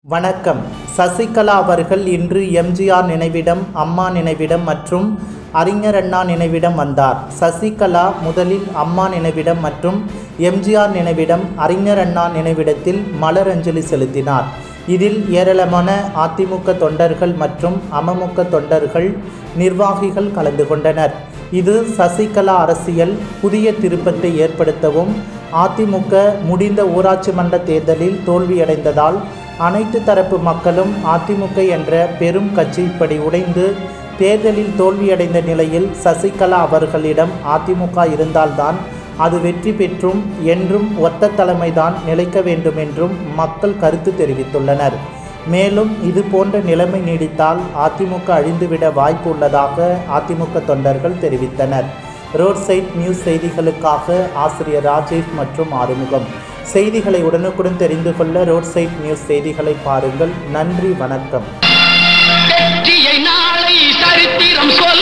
வணக்கம் சசிகலா அவர்கள் இன்று எம்ஜிஆர் நினைவிடம் அம்மா நினைவிடம் மற்றும் அறிஞர் அண்ணா நினைவிடம் வந்தார் சசிகலா முதலில் அம்மா நினைவிடம் மற்றும் எம்ஜிஆர் நினைவிடம் அறிஞர் அண்ணா நினைவிடத்தில் மலர் அஞ்சலி செலுத்தினார் இதில் ஏராளமான அதிமுக தொண்டர்கள் மற்றும் அமமுக தொண்டர்கள் நிர்வாகிகள் கலந்து கொண்டனர் இது சசிகலா அரசியல் புதிய திருப்பத்தை ஏற்படுத்தவும் அதிமுக முடிந்த ஊராட்சி மன்ற தேர்தலில் தோல்வியடைந்ததால் அனைத்து தரப்பு மக்களும் அதிமுக என்ற பெரும் கட்சி இப்படி உடைந்து தேர்தலில் தோல்வியடைந்த நிலையில் சசிகலா அவர்களிடம் அதிமுக இருந்தால்தான் அது வெற்றி பெற்றும் என்றும் ஒத்த தலைமைதான் நிலைக்க வேண்டும் என்றும் மக்கள் கருத்து தெரிவித்துள்ளனர் மேலும் இது போன்ற நிலைமை நீடித்தால் அதிமுக அழிந்துவிட வாய்ப்பு உள்ளதாக அதிமுக தொண்டர்கள் தெரிவித்தனர் ரோட் சைட் நியூஸ் செய்திகளுக்காக ஆசிரியர் ராஜேஷ் மற்றும் ஆறுமுகம் செய்திகளை உடனுக்குடன் தெரிந்து கொள்ள ரோட் சைட் நியூஸ் செய்திகளை பாருங்கள் நன்றி வணக்கம் வெற்றியை நாளை சரித்திரம் சொல்லும்